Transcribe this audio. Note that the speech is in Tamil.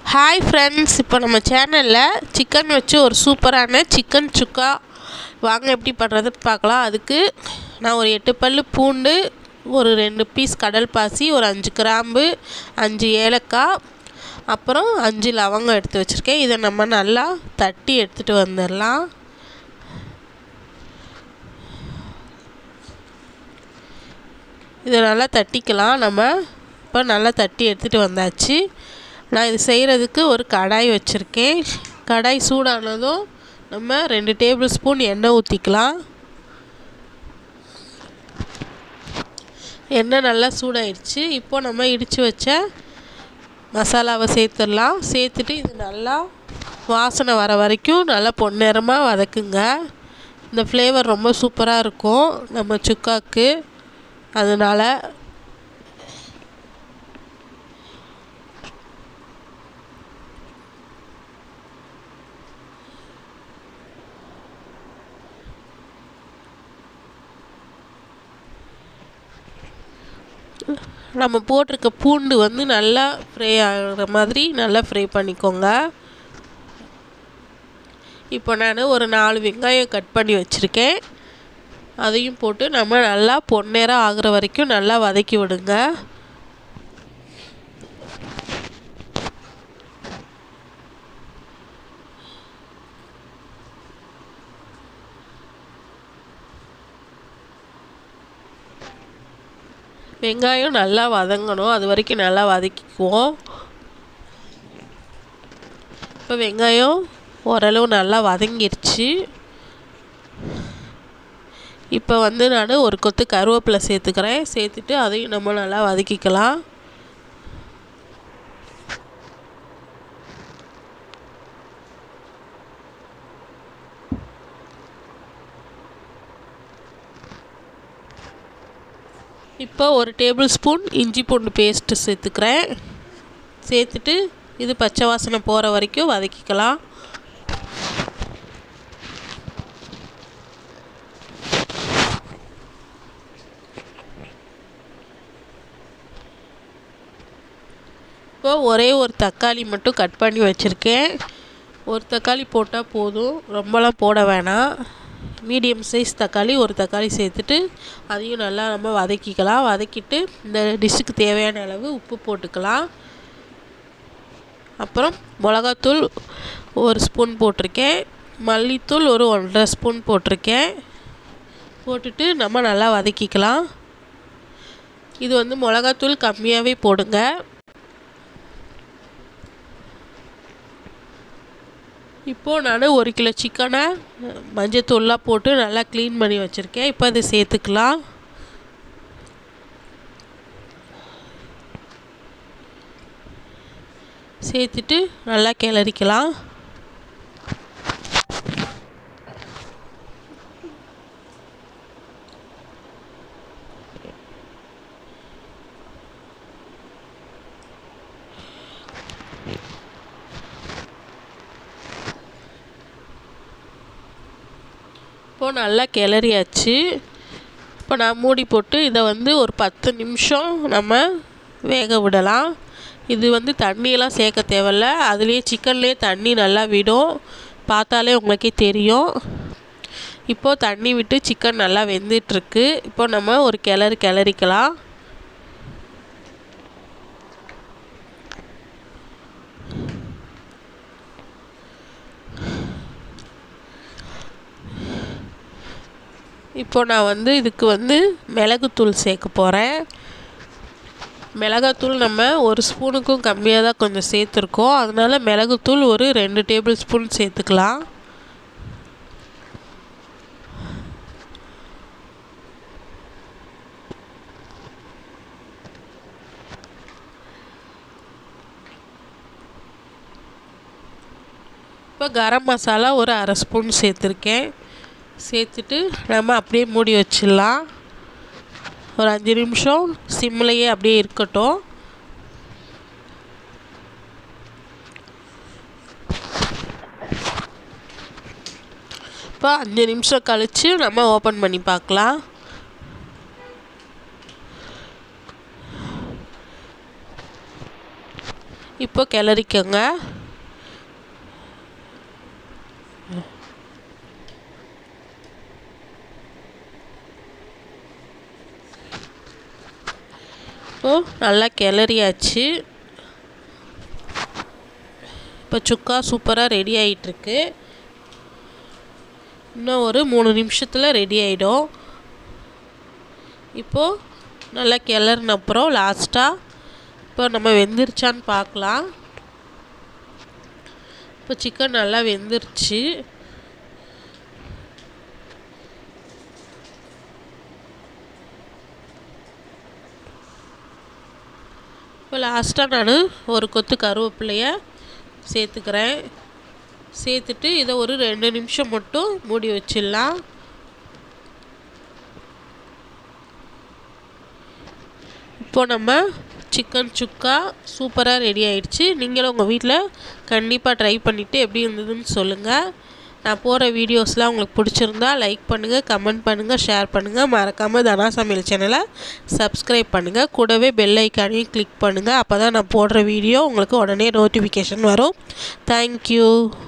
ஹாய் ஃப்ரெண்ட்ஸ் இப்போ நம்ம சேனலில் சிக்கன் வச்சு ஒரு சூப்பரான சிக்கன் சுக்கா வாங்க எப்படி பண்ணுறதுன்னு பார்க்கலாம் அதுக்கு நான் ஒரு எட்டு பல் பூண்டு ஒரு ரெண்டு பீஸ் கடல் பாசி ஒரு அஞ்சு கிராம்பு அஞ்சு ஏலக்காய் அப்புறம் அஞ்சு லவங்கம் எடுத்து வச்சுருக்கேன் இதை நம்ம நல்லா தட்டி எடுத்துகிட்டு வந்துடலாம் இதை நல்லா தட்டிக்கலாம் நம்ம இப்போ நல்லா தட்டி எடுத்துகிட்டு வந்தாச்சு நான் இது செய்கிறதுக்கு ஒரு கடாய் வச்சுருக்கேன் கடாய் சூடானதும் நம்ம ரெண்டு டேபிள் ஸ்பூன் எண்ணெய் ஊற்றிக்கலாம் எண்ணெய் நல்லா சூடாயிடுச்சு இப்போ நம்ம இடித்து வச்ச மசாலாவை சேர்த்துடலாம் சேர்த்துட்டு இது நல்லா வாசனை வர வரைக்கும் நல்லா பொன்னிறமாக வதக்குங்க இந்த ஃப்ளேவர் ரொம்ப சூப்பராக இருக்கும் நம்ம சுக்காக்கு அதனால் நம்ம போட்டிருக்க பூண்டு வந்து நல்லா ஃப்ரை ஆகிற மாதிரி நல்லா ஃப்ரை பண்ணிக்கோங்க இப்போ நான் ஒரு நாலு வெங்காயம் கட் பண்ணி வச்சுருக்கேன் அதையும் போட்டு நம்ம நல்லா பொன்னேரம் ஆகிற வரைக்கும் நல்லா வதக்கி விடுங்க வெங்காயம் நல்லா வதங்கணும் அது வரைக்கும் நல்லா வதக்கிக்குவோம் இப்போ வெங்காயம் ஓரளவு நல்லா வதங்கிருச்சு இப்போ வந்து நான் ஒரு கொத்து கருவேப்பிலை சேர்த்துக்கிறேன் சேர்த்துட்டு அதையும் நம்ம நல்லா வதக்கிக்கலாம் இப்போ ஒரு டேபிள் ஸ்பூன் இஞ்சி பூண்டு பேஸ்ட்டு சேர்த்துக்கிறேன் சேர்த்துட்டு இது பச்சை வாசனை போகிற வரைக்கும் வதக்கிக்கலாம் இப்போ ஒரே ஒரு தக்காளி மட்டும் கட் பண்ணி வச்சுருக்கேன் ஒரு தக்காளி போட்டால் போதும் ரொம்பலாம் போட வேணாம் மீடியம் சைஸ் தக்காளி ஒரு தக்காளி சேர்த்துட்டு அதையும் நல்லா நம்ம வதக்கிக்கலாம் வதக்கிட்டு இந்த டிஷ்ஷுக்கு தேவையான அளவு உப்பு போட்டுக்கலாம் அப்புறம் மிளகாத்தூள் ஒரு ஸ்பூன் போட்டிருக்கேன் மல்லித்தூள் ஒரு ஒன்றரை ஸ்பூன் போட்டிருக்கேன் போட்டுட்டு நம்ம நல்லா வதக்கிக்கலாம் இது வந்து மிளகாத்தூள் கம்மியாகவே போடுங்க இப்போது நான் ஒரு கிலோ சிக்கனை மஞ்சத்தூள்லாம் போட்டு நல்லா க்ளீன் பண்ணி வச்சுருக்கேன் இப்போ அதை சேர்த்துக்கலாம் சேர்த்துட்டு நல்லா கிளறிக்கலாம் இப்போது நல்லா கிளறியாச்சு இப்போ நான் மூடி போட்டு இதை வந்து ஒரு பத்து நிமிஷம் நம்ம வேக விடலாம் இது வந்து தண்ணியெல்லாம் சேர்க்க தேவையில்ல அதுலேயே சிக்கன்லேயே தண்ணி நல்லா விடும் பார்த்தாலே உங்களுக்கே தெரியும் இப்போது தண்ணி விட்டு சிக்கன் நல்லா வெந்துட்டுருக்கு இப்போ நம்ம ஒரு கிளறு கிளறிக்கலாம் இப்போ நான் வந்து இதுக்கு வந்து மிளகுத்தூள் சேர்க்க போகிறேன் மிளகாத்தூள் நம்ம ஒரு ஸ்பூனுக்கும் கம்மியாக தான் கொஞ்சம் சேர்த்துருக்கோம் அதனால் மிளகுத்தூள் ஒரு ரெண்டு டேபிள் ஸ்பூன் சேர்த்துக்கலாம் இப்போ கரம் மசாலா ஒரு அரை ஸ்பூன் சேர்த்துருக்கேன் சேர்த்துட்டு நம்ம அப்படியே மூடி வச்சிடலாம் ஒரு அஞ்சு நிமிஷம் சிம்லையே அப்படியே இருக்கட்டும் இப்போ அஞ்சு நிமிஷம் கழித்து நம்ம ஓப்பன் பண்ணி பார்க்கலாம் இப்போ இப்போ கிளறிக்கோங்க இப்போ நல்லா கிளறியாச்சு இப்போ சுக்கா சூப்பராக ரெடி ஆகிட்டுருக்கு இன்னும் ஒரு மூணு நிமிஷத்தில் ரெடி ஆகிடும் இப்போது நல்லா கிளறின அப்புறம் லாஸ்ட்டாக இப்போ நம்ம வெந்துருச்சான்னு பார்க்கலாம் இப்போ சிக்கன் நல்லா வெந்துருச்சு இப்போ லாஸ்ட்டாக நான் ஒரு கொத்து கருவேப்பிலைய சேர்த்துக்கிறேன் சேர்த்துட்டு இதை ஒரு ரெண்டு நிமிஷம் மட்டும் மூடி வச்சிடலாம் இப்போ நம்ம சிக்கன் சுக்கா சூப்பராக ரெடி ஆயிடுச்சு நீங்களும் உங்கள் வீட்டில் கண்டிப்பாக ட்ரை பண்ணிவிட்டு எப்படி இருந்ததுன்னு சொல்லுங்கள் நான் போகிற வீடியோஸ்லாம் உங்களுக்கு பிடிச்சிருந்தா லைக் பண்ணுங்கள் கமெண்ட் பண்ணுங்கள் ஷேர் பண்ணுங்கள் மறக்காமல் தனா சமையல் சேனலை சப்ஸ்கிரைப் பண்ணுங்கள் கூடவே பெல் ஐக்கானையும் கிளிக் பண்ணுங்கள் அப்போ தான் நான் போடுற வீடியோ உங்களுக்கு உடனே நோட்டிஃபிகேஷன் வரும் தேங்க்யூ